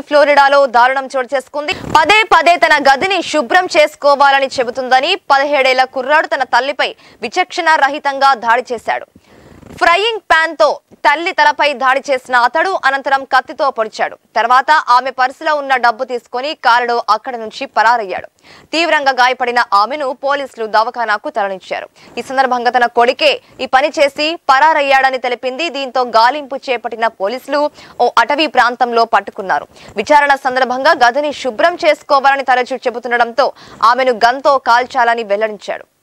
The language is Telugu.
ఫ్లోరిడాలో దారుణం చోటు చేసుకుంది పదే పదే తన గదిని శుభ్రం చేసుకోవాలని చెబుతుందని పదిహేడేళ్ల కుర్రాడు తన తల్లిపై విచక్షణ రహితంగా దాడి చేశాడు ఫ్రైయింగ్ ప్యాన్ తో తల్లి తలపై దాడి చేసిన అతడు అనంతరం కత్తితో పొడిచాడు తర్వాత ఆమె పర్సులో ఉన్న డబ్బు తీసుకొని కారులో అక్కడి నుంచి పరారయ్యాడు తీవ్రంగా గాయపడిన ఆమెను పోలీసులు దవాఖానాకు తరలించారు ఈ సందర్భంగా తన కొడుకే ఈ పని చేసి పరారయ్యాడని తెలిపింది దీంతో గాలింపు చేపట్టిన పోలీసులు ఓ అటవీ ప్రాంతంలో పట్టుకున్నారు విచారణ సందర్భంగా గదిని శుభ్రం చేసుకోవాలని తరచూ చెబుతుండటంతో ఆమెను గన్తో కాల్చాలని వెల్లడించాడు